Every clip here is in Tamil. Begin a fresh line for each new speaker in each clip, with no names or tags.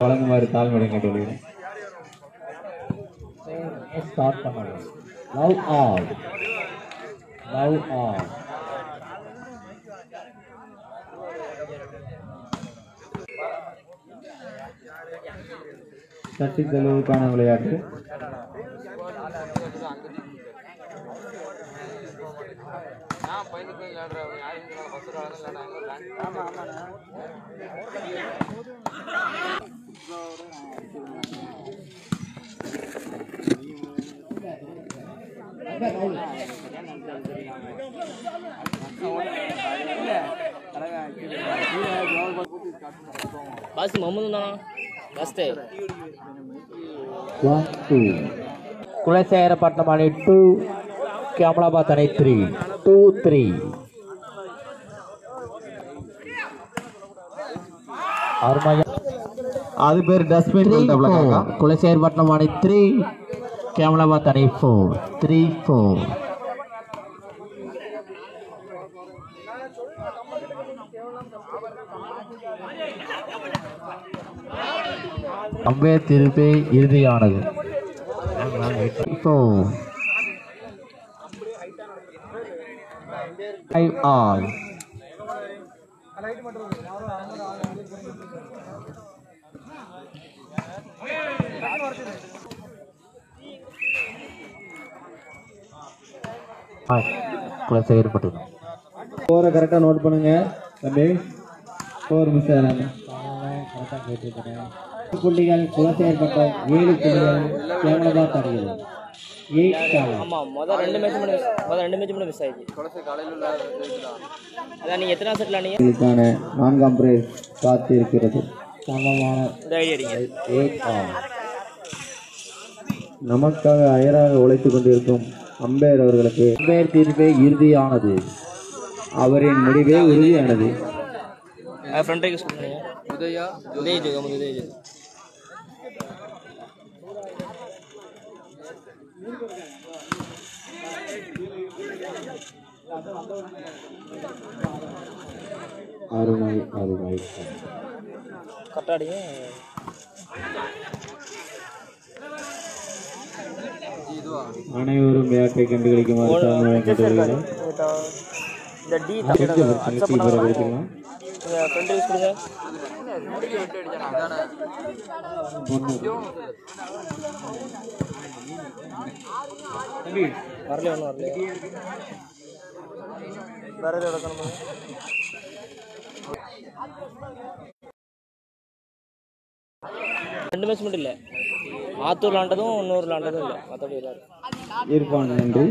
வழங்குமாறு தாழ்மையுடன் கேட்டுக்கொள்கிறேன் ஸ்டார்ட் பண்ணணும் லவ் ஆல் லவ் ஆல் சட்டி தெளிவுக்கான விளையாட்டு
பஸ் முகமது தானா பஸ்ட்டு
ஒன் டூ குலசேகரப்பட்டினம் அணி டூ கேமலாபாத் அணி த்ரீ டூ த்ரீ அருமையா
அது பேர் டஸ்ட்பின்
குலசேகரப்பட்டினம் அணி த்ரீ கேமலாபாத் அணி ஃபோர் த்ரீ ஃபோர் அம்பே திருப்பி இறுதியானது Four. Five all. குலசேகரப்பட்டினம்
போரை கரெக்டாக நோட் பண்ணுங்க தம்பி போர் மிஸ் ஆகலாங்க
புள்ளிகள் குலசேகரப்பட்டம் ஏழு புள்ளிகள் கேமலாபாத் அணிகள் எயிட்
ஆமாம் மொதல் ரெண்டு மேட்ச் மட்டும் miss- மொதல் ரெண்டு மேட்ச் மட்டும் மிஸ் ஆயிடுச்சு அதான் நீங்கள் எத்தனை செட்டில் ஆனீங்க
இதுக்கான நான்காம் பிரைஸ் காத்து இருக்கிறது
சமமான
இந்த ஐடியா அடிங்க
எயிட் ஆல்
நமக்காக அயராக உழைத்துக் கொண்டிருக்கும் அம்பேர் அவர்களுக்கு
அம்பேர் தீர்ப்பே இறுதியானது
அவரின் முடிவே உறுதியானது
ஃப்ரெண்ட் ரைக்கு சொல்லுங்க உதயா உதய ஜோகம் உதய ஜோகம்
அருமை அருமை
கரெக்டாக அடிங்க
அனைவரும் விளையாட்டை கண்டுகளிக்குமாறு தாழ்மையுடன் கேட்டுக்கொள்கிறேன்
இந்த டி
தெரிஞ்ச பிரச்சனைக்கு பிறகு எடுத்துக்கலாம்
ஃப்ரெண்ட் ரைஸ் கொடுங்க வரல ஒன்றும் வரல வேற எதுவும் எடுக்கணுமா ரெண்டு மேட்ச் மட்டும் இல்லை ஆத்தூர் விளாண்டதும் இன்னொரு விளாண்டதும் இல்லை மற்றபடி எல்லாரும்
இருப்பான் நன்றி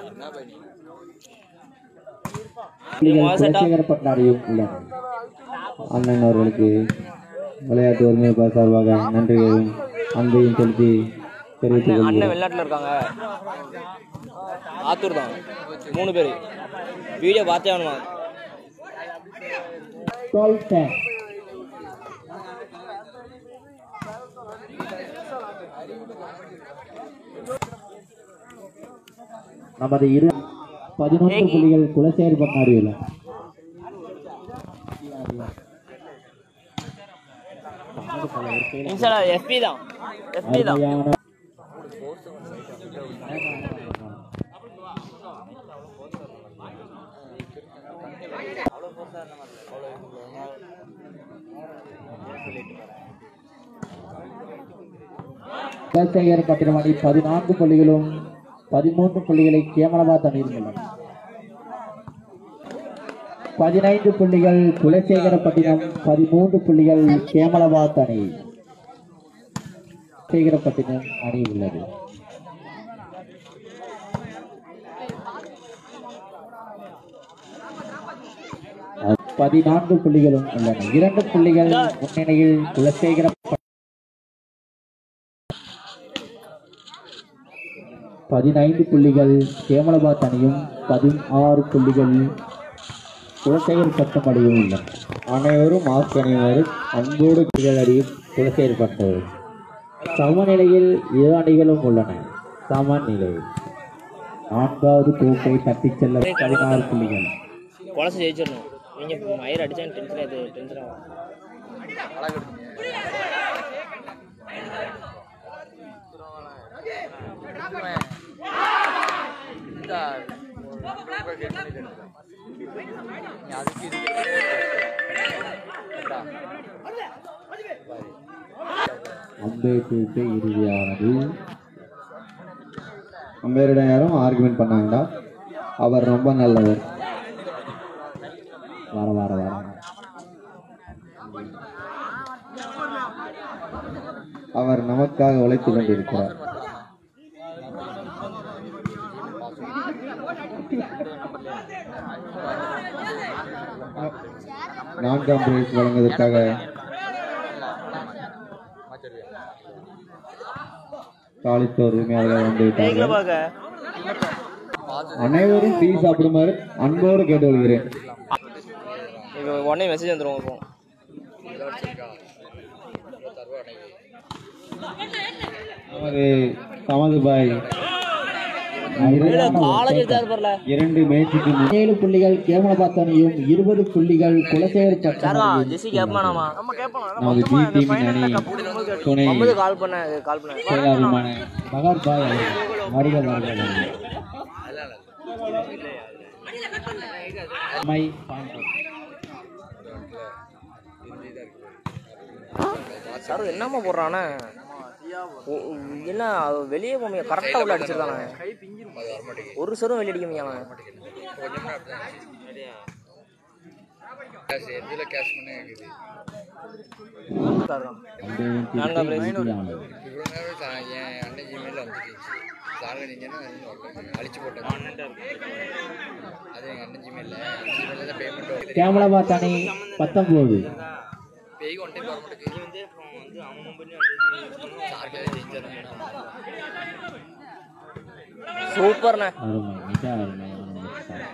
புள்ளிகள் குலசேகரப்பட்டினம் அணியும் உள்ளன
அண்ணன் அவர்களுக்கு விளையாட்டு ஒருங்கிணைப்பா சார்பாக நன்றியையும் அன்பையும் செலுத்தி தெரிவித்துக்
அண்ணன்
கொள்கிறேன்
வெளிநாட்டில் இருக்காங்க ஆத்தூர் தான் மூணு பேர் வீடியோ பார்த்தே ஆகணுமா
டுவெல் டென் நமது இரு பதினொன்று புள்ளிகள் குலசேகரப்பட்டினம் அணியில்
இன்ஸ்டால எஃபி தான் எஃபி தான்
அருமையான குலசேகரப்பட்டினம் அணி பதினான்கு புள்ளிகளும் பதிமூன்று புள்ளிகளை கேமலாபாத் அணியில் உள்ளன பதினைந்து புள்ளிகள் குலசேகரப்பட்டினம் பதிமூன்று புள்ளிகள் கேமலாபாத் அணி குலசேகரப்பட்டினம் அணி உள்ளது பதினான்கு புள்ளிகளும் உள்ளன இரண்டு புள்ளிகள் முன்னணியில் குலசேகரப்பட்டினம் பதினைந்து புள்ளிகள் கேமலாபாத் அணியும் பதினாறு புள்ளிகள் குலசேகரப்பட்டம் அணியும் உள்ளன
அனைவரும் மாஸ்க் அணியுமாறு அன்போடு
புள்ளிகள் அணியும் குலசேகரப்பட்டது சமநிலையில் இரு அணிகளும் உள்ளன சமநிலை நான்காவது கோப்பை தட்டிச் செல்ல பதினாறு புள்ளிகள்
குழந்தை ஜெயிச்சிடணும் நீங்கள் மயிர் அடித்தா டென்ஷன் ஆகுது டென்ஷன் ஆகும்
அம்பேத்கருக்கு இறுதியானது
அம்பேரிடம் யாரும் ஆர்குமெண்ட் பண்ணாங்கடா அவர் ரொம்ப நல்லவர்
வர வர வர
அவர் நமக்காக உழைத்து கொண்டிருக்கிறார் நான்காம் பிரைஸ் வழங்குவதற்காக தாளித்தோர் உரிமையாளர்கள் வந்து விட்டார்கள் அனைவரும் டீ சாப்பிடுமாறு அன்போடு கேட்டுக்கொள்கிறேன்
இப்போ உடனே மெசேஜ் வந்துடும் இப்போ
நமது தமது பாய்
காலேஜ் எடுத்தா இருப்பார்ல
இரண்டு மேட்சுக்கு முன்
ஏழு புள்ளிகள் கேமலபாத் அணியும் இருபது புள்ளிகள் குலசேகர் பட்டம்
யாரா
அணியும்
ஜெசி கேட்பானாமா நம்ம கேட்போம்
நமது பி டீமின் அணி துணை
ஐம்பது கால் பண்ண கால் பண்ண
செயலாளருமான
மகர் பாய் அவர்கள். வருக வருக வருக. My point.
சார் என்னம்மா போடுறானே ஓ, என்ன வெளியே போமியா கரெக்டாக உள்ள அடிச்சிருக்கானே ஒரு சரும் வெளியே அடிக்க முடியாம
அம்பேத்கருக்கு
நான்காம் பிரைஸ்.
இறுதியானது. கேமலபாத் அணி பத்தொன்பது
சூப்பர்ண்ணே
அருமை மிக அருமையான ஒரு சாதனை.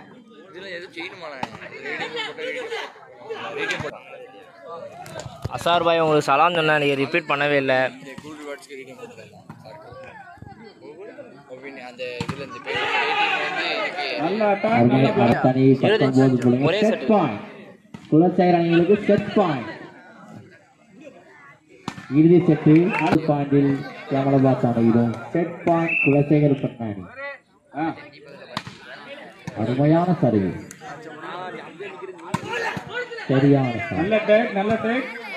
அசார் பாய் உங்களுக்கு சலாம் சொன்னேன் நீங்கள் ரிப்பீட் பண்ணவே இல்லை
அருமை அடுத்த அணி பத்தொன்பது புள்ளிகள்
ஒரே
செட்
set.
பாயிண்ட் குலசேகர் அணிகளுக்கு செட் பாயிண்ட் இறுதி செட்டு ஆறு பாயிண்டில் கேமலபாத் அணியிடும் செட் பாயிண்ட் குலசேகர் பட்டம் அணி அருமையான சரிவு சரியான சர்வீஸ்.
நல்ல டேக் நல்ல டேக்